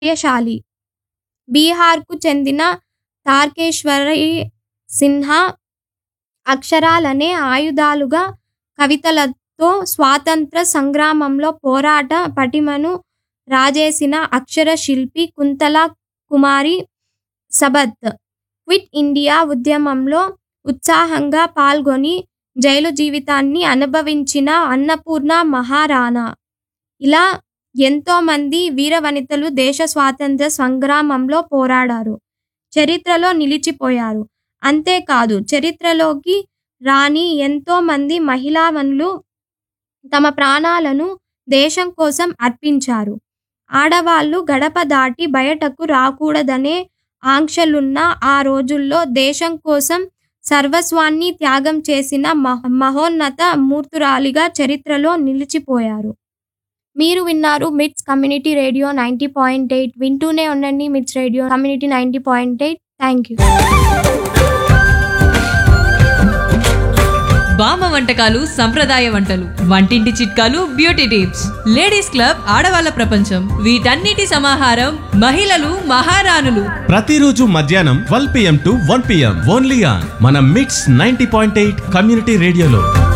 ధైర్యశాలి బీహార్కు చెందిన తార్కేశ్వరి సిన్హా అక్షరాలనే ఆయుధాలుగా కవితలతో స్వాతంత్ర సంగ్రామంలో పోరాట పటిమను రాజేసిన అక్షర శిల్పి కుంతల కుమారి సబత్ క్విట్ ఇండియా ఉద్యమంలో ఉత్సాహంగా పాల్గొని జైలు జీవితాన్ని అనుభవించిన అన్నపూర్ణ మహారాణా ఇలా ఎంతో మంది వీర వనితలు దేశ స్వాతంత్ర సంగ్రామంలో పోరాడారు చరిత్రలో నిలిచిపోయారు అంతేకాదు చరిత్రలోకి రాని ఎంతో మంది మహిళావనులు తమ ప్రాణాలను దేశం కోసం అర్పించారు ఆడవాళ్ళు గడప దాటి బయటకు రాకూడదనే ఆంక్షలున్న ఆ రోజుల్లో దేశం కోసం సర్వస్వాన్ని త్యాగం చేసిన మహ మహోన్నత మూర్తురాలిగా చరిత్రలో నిలిచిపోయారు మీరు విన్నారు MITS community radio ninety point eight వింటూనే ఉండండి MITS radio community ninety point eight thank you బామ్మ వంటకాలు సంప్రదాయ వంటలు వంటింటి చిట్కాలు బ్యూటీ టిప్స్ లేడీస్ క్లబ్ ఆడవాళ్ళ ప్రపంచం వీటన్నిటి సమాహారం మహిళలు మహారాణులు ప్రతిరోజు మధ్యాహ్నం twelve PM to one PM only on మన MITS ninety point eight community రేడియోలో